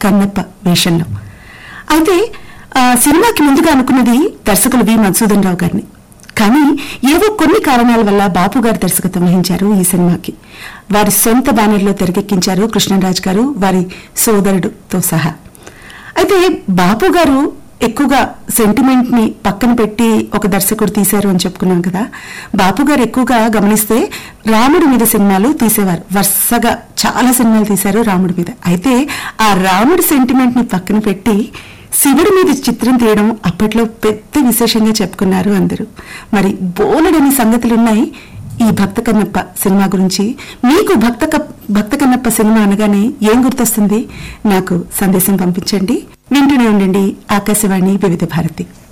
కన్నప్ప వేషంలో అయితే ఆ, సినిమాకి ముందుగా అనుకున్నది దర్శకులు వి మధుసూదన్ రావు గారిని కానీ ఏవో కొన్ని కారణాల వల్ల బాపు గారు దర్శకత్వం వహించారు ఈ సినిమాకి వారి సొంత బ్యానర్లో తెరకెక్కించారు కృష్ణరాజ్ గారు వారి సోదరుడుతో సహా అయితే బాపు గారు ఎక్కువగా సెంటిమెంట్ ని పక్కన పెట్టి ఒక దర్శకుడు తీశారు అని చెప్పుకున్నాం కదా బాపు గారు ఎక్కువగా గమనిస్తే రాముడి మీద సినిమాలు తీసేవారు వరుసగా చాలా సినిమాలు తీశారు రాముడి మీద అయితే ఆ రాముడి సెంటిమెంట్ ని పక్కన పెట్టి శివుడి మీద చిత్రం తీయడం అప్పట్లో పెద్ద విశేషంగా చెప్పుకున్నారు అందరూ మరి బోలెడని సంగతులున్నాయి ఈ భక్త కన్నప్ప సినిమా గురించి మీకు భక్త క- భక్త కన్నప్ప సినిమా అనగానే ఏం గుర్తొస్తుంది నాకు సందేశం పంపించండి వింటూనే ఉండండి ఆకాశవాణి వివిధ భారతి